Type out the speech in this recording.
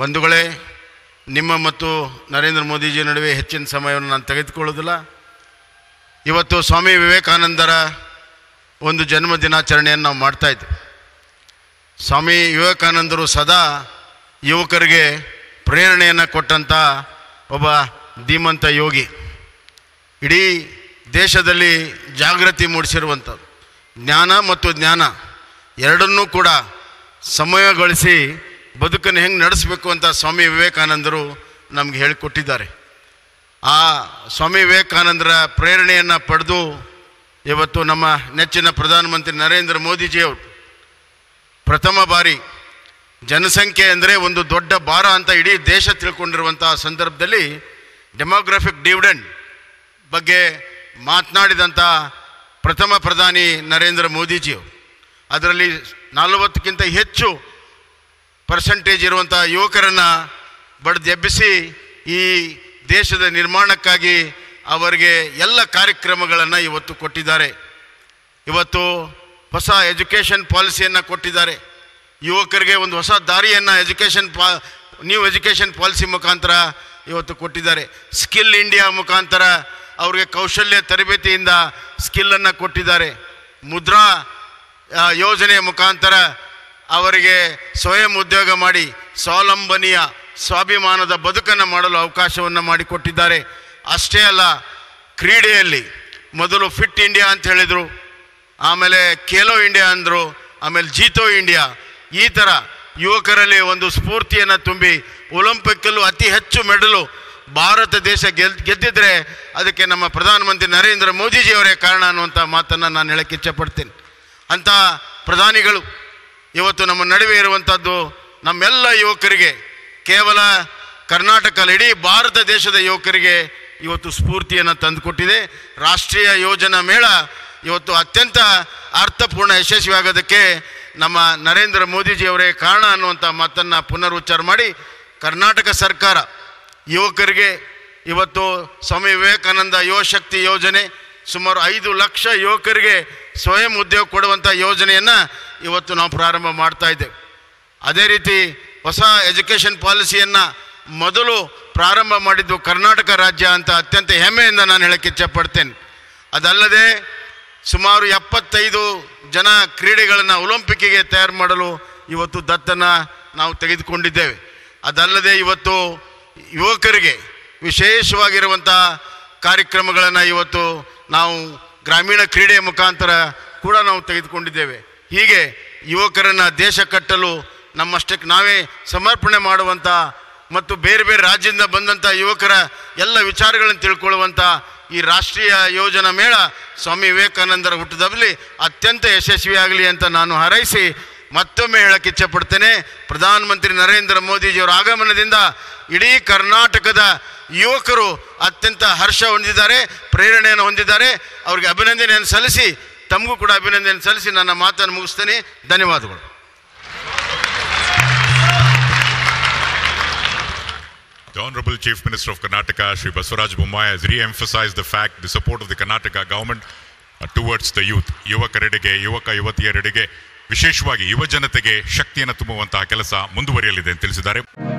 ಬಂಧುಗಳೇ ನಿಮ್ಮ ಮತ್ತು ನರೇಂದ್ರ ಮೋದಿಜಿ ನಡುವೆ ಹೆಚ್ಚಿನ ಸಮಯವನ್ನು ನಾನು ತೆಗೆದುಕೊಳ್ಳೋದಿಲ್ಲ ಇವತ್ತು ಸ್ವಾಮಿ ವಿವೇಕಾನಂದರ ಒಂದು ಜನ್ಮ ದಿನಾಚರಣೆಯನ್ನು ನಾವು ಮಾಡ್ತಾಯಿದ್ವಿ ಸ್ವಾಮಿ ವಿವೇಕಾನಂದರು ಸದಾ ಯುವಕರಿಗೆ ಪ್ರೇರಣೆಯನ್ನು ಕೊಟ್ಟಂಥ ಒಬ್ಬ ಧೀಮಂತ ಯೋಗಿ ಇಡೀ ದೇಶದಲ್ಲಿ ಜಾಗೃತಿ ಮೂಡಿಸಿರುವಂಥದ್ದು ಜ್ಞಾನ ಮತ್ತು ಜ್ಞಾನ ಎರಡನ್ನೂ ಕೂಡ ಸಮಯಗೊಳಿಸಿ ಬದುಕನ್ನು ಹೆಂಗೆ ನಡೆಸಬೇಕು ಅಂತ ಸ್ವಾಮಿ ವಿವೇಕಾನಂದರು ನಮಗೆ ಹೇಳಿಕೊಟ್ಟಿದ್ದಾರೆ ಆ ಸ್ವಾಮಿ ವಿವೇಕಾನಂದರ ಪ್ರೇರಣೆಯನ್ನು ಪಡೆದು ಇವತ್ತು ನಮ್ಮ ನೆಚ್ಚಿನ ಪ್ರಧಾನಮಂತ್ರಿ ನರೇಂದ್ರ ಮೋದಿಜಿಯವರು ಪ್ರಥಮ ಬಾರಿ ಜನಸಂಖ್ಯೆ ಅಂದರೆ ಒಂದು ದೊಡ್ಡ ಭಾರ ಅಂತ ಇಡೀ ದೇಶ ತಿಳ್ಕೊಂಡಿರುವಂಥ ಸಂದರ್ಭದಲ್ಲಿ ಡೆಮೋಗ್ರಫಿಕ್ ಡಿವಿಡೆಂಡ್ ಬಗ್ಗೆ ಮಾತನಾಡಿದಂಥ ಪ್ರಥಮ ಪ್ರಧಾನಿ ನರೇಂದ್ರ ಮೋದಿಜಿಯವರು ಅದರಲ್ಲಿ ನಲವತ್ತಕ್ಕಿಂತ ಹೆಚ್ಚು ಪರ್ಸೆಂಟೇಜ್ ಇರುವಂಥ ಯುವಕರನ್ನು ಬಡ್ದೆಬ್ಬಿಸಿ ಈ ದೇಶದ ನಿರ್ಮಾಣಕ್ಕಾಗಿ ಅವರಿಗೆ ಎಲ್ಲ ಕಾರ್ಯಕ್ರಮಗಳನ್ನು ಇವತ್ತು ಕೊಟ್ಟಿದ್ದಾರೆ ಇವತ್ತು ಹೊಸ ಎಜುಕೇಷನ್ ಪಾಲಿಸಿಯನ್ನು ಕೊಟ್ಟಿದ್ದಾರೆ ಯುವಕರಿಗೆ ಒಂದು ಹೊಸ ದಾರಿಯನ್ನು ಎಜುಕೇಷನ್ ಪಾ ನ್ಯೂ ಎಜುಕೇಷನ್ ಪಾಲಿಸಿ ಮುಖಾಂತರ ಇವತ್ತು ಕೊಟ್ಟಿದ್ದಾರೆ ಸ್ಕಿಲ್ ಇಂಡಿಯಾ ಮುಖಾಂತರ ಅವರಿಗೆ ಕೌಶಲ್ಯ ತರಬೇತಿಯಿಂದ ಸ್ಕಿಲ್ಲನ್ನು ಕೊಟ್ಟಿದ್ದಾರೆ ಮುದ್ರಾ ಆ, ಯೋಜನೆಯ ಮುಖಾಂತರ ಅವರಿಗೆ ಸ್ವಯಂ ಉದ್ಯೋಗ ಮಾಡಿ ಸ್ವಾವಲಂಬನೆಯ ಸ್ವಾಭಿಮಾನದ ಬದುಕನ್ನು ಮಾಡಲು ಅವಕಾಶವನ್ನು ಮಾಡಿಕೊಟ್ಟಿದ್ದಾರೆ ಅಷ್ಟೇ ಅಲ್ಲ ಕ್ರೀಡೆಯಲ್ಲಿ ಮೊದಲು ಫಿಟ್ ಇಂಡಿಯಾ ಅಂತ ಹೇಳಿದರು ಆಮೇಲೆ ಖೇಲೋ ಇಂಡಿಯಾ ಅಂದರು ಆಮೇಲೆ ಜೀತೋ ಇಂಡಿಯಾ ಈ ಥರ ಯುವಕರಲ್ಲಿ ಒಂದು ಸ್ಫೂರ್ತಿಯನ್ನು ತುಂಬಿ ಒಲಿಂಪಿಕ್ಕಲ್ಲೂ ಅತಿ ಹೆಚ್ಚು ಮೆಡಲು ಭಾರತ ದೇಶ ಗೆಲ್ ಗೆದ್ದಿದ್ರೆ ಅದಕ್ಕೆ ನಮ್ಮ ಪ್ರಧಾನಮಂತ್ರಿ ನರೇಂದ್ರ ಮೋದಿಜಿಯವರೇ ಕಾರಣ ಅನ್ನುವಂಥ ಮಾತನ್ನು ನಾನು ಹೇಳಕ್ಕೆ ಇಚ್ಛಪಡ್ತೀನಿ ಅಂಥ ಪ್ರಧಾನಿಗಳು ಇವತ್ತು ನಮ್ಮ ನಡುವೆ ಇರುವಂಥದ್ದು ನಮ್ಮೆಲ್ಲ ಯುವಕರಿಗೆ ಕೇವಲ ಕರ್ನಾಟಕ ಅಲ್ಲ, ಇಡೀ ಭಾರತ ದೇಶದ ಯುವಕರಿಗೆ ಇವತ್ತು ಸ್ಫೂರ್ತಿಯನ್ನು ತಂದುಕೊಟ್ಟಿದೆ ರಾಷ್ಟ್ರೀಯ ಯೋಜನಾ ಮೇಳ ಇವತ್ತು ಅತ್ಯಂತ ಅರ್ಥಪೂರ್ಣ ಯಶಸ್ವಿಯಾಗೋದಕ್ಕೆ ನಮ್ಮ ನರೇಂದ್ರ ಮೋದಿಜಿಯವರೇ ಕಾರಣ ಅನ್ನುವಂಥ ಮಾತನ್ನು ಪುನರುಚ್ಚಾರ ಮಾಡಿ ಕರ್ನಾಟಕ ಸರ್ಕಾರ ಯುವಕರಿಗೆ ಇವತ್ತು ಸ್ವಾಮಿ ವಿವೇಕಾನಂದ ಯುವಶಕ್ತಿ ಯೋಜನೆ ಸುಮಾರು ಐದು ಲಕ್ಷ ಯುವಕರಿಗೆ ಸ್ವಯಂ ಉದ್ಯೋಗ ಕೊಡುವಂಥ ಯೋಜನೆಯನ್ನು ಇವತ್ತು ನಾವು ಪ್ರಾರಂಭ ಮಾಡ್ತಾ ಇದ್ದೇವೆ ಅದೇ ರೀತಿ ಹೊಸ ಎಜುಕೇಷನ್ ಪಾಲಿಸಿಯನ್ನು ಮೊದಲು ಪ್ರಾರಂಭ ಮಾಡಿದ್ದು ಕರ್ನಾಟಕ ರಾಜ್ಯ ಅಂತ ಅತ್ಯಂತ ಹೆಮ್ಮೆಯಿಂದ ನಾನು ಹೇಳಕ್ಕೆ ಇಚ್ಛಪಡ್ತೇನೆ ಅದಲ್ಲದೆ ಸುಮಾರು ಎಪ್ಪತ್ತೈದು ಜನ ಕ್ರೀಡೆಗಳನ್ನು ಒಲಿಂಪಿಕ್ಕಿಗೆ ತಯಾರು ಮಾಡಲು ಇವತ್ತು ದತ್ತನ್ನು ನಾವು ತೆಗೆದುಕೊಂಡಿದ್ದೇವೆ ಅದಲ್ಲದೆ ಇವತ್ತು ಯುವಕರಿಗೆ ವಿಶೇಷವಾಗಿರುವಂಥ ಕಾರ್ಯಕ್ರಮಗಳನ್ನು ಇವತ್ತು ನಾವು ಗ್ರಾಮೀಣ ಕ್ರೀಡೆಯ ಮುಖಾಂತರ ಕೂಡ ನಾವು ತೆಗೆದುಕೊಂಡಿದ್ದೇವೆ ಹೀಗೆ ಯುವಕರನ್ನು ದೇಶ ಕಟ್ಟಲು ನಮ್ಮಷ್ಟಕ್ಕೆ ನಾವೇ ಸಮರ್ಪಣೆ ಮಾಡುವಂಥ ಮತ್ತು ಬೇರೆ ಬೇರೆ ರಾಜ್ಯದಿಂದ ಬಂದಂಥ ಯುವಕರ ಎಲ್ಲ ವಿಚಾರಗಳನ್ನು ತಿಳ್ಕೊಳ್ಳುವಂಥ ಈ ರಾಷ್ಟ್ರೀಯ ಯೋಜನಾ ಮೇಳ ಸ್ವಾಮಿ ವಿವೇಕಾನಂದರ ಹುಟ್ಟುಹಬ್ಬದಲ್ಲಿ ಅತ್ಯಂತ ಯಶಸ್ವಿಯಾಗಲಿ ಅಂತ ನಾನು ಹಾರೈಸಿ ಮತ್ತೊಮ್ಮೆ ಹೇಳಕ್ಕೆ ಇಚ್ಛಪಡ್ತೇನೆ ಪ್ರಧಾನಮಂತ್ರಿ ನರೇಂದ್ರ ಮೋದಿಜಿಯವರ ಆಗಮನದಿಂದ ಇಡೀ ಕರ್ನಾಟಕದ ಯುವಕರು ಅತ್ಯಂತ ಹರ್ಷ ಹೊಂದಿದ್ದಾರೆ ಪ್ರೇರಣೆಯನ್ನು ಹೊಂದಿದ್ದಾರೆ ಅವರಿಗೆ ಅಭಿನಂದನೆಯನ್ನು ಸಲ್ಲಿಸಿ ತಮಗೂ ಕೂಡ ಅಭಿನಂದನೆ ಸಲ್ಲಿಸಿ ನನ್ನ ಮಾತನ್ನು ಮುಗಿಸ್ತೇನೆ ಧನ್ಯವಾದಗಳು The Honorable Chief Minister of Karnataka, Sri Basuraj Bommai, has re-emphasized the fact, the support of the Karnataka government uh, towards the youth. ಯುವಕರೆಡೆಗೆ ಯುವಕ ಯುವತಿಯರೆಡೆಗೆ ವಿಶೇಷವಾಗಿ ಯುವ ಜನತೆಗೆ ಶಕ್ತಿಯನ್ನು ತುಂಬುವಂತಹ ಕೆಲಸ ಮುಂದುವರಿಯಲಿದೆ ಅಂತ ತಿಳಿಸಿದ್ದಾರೆ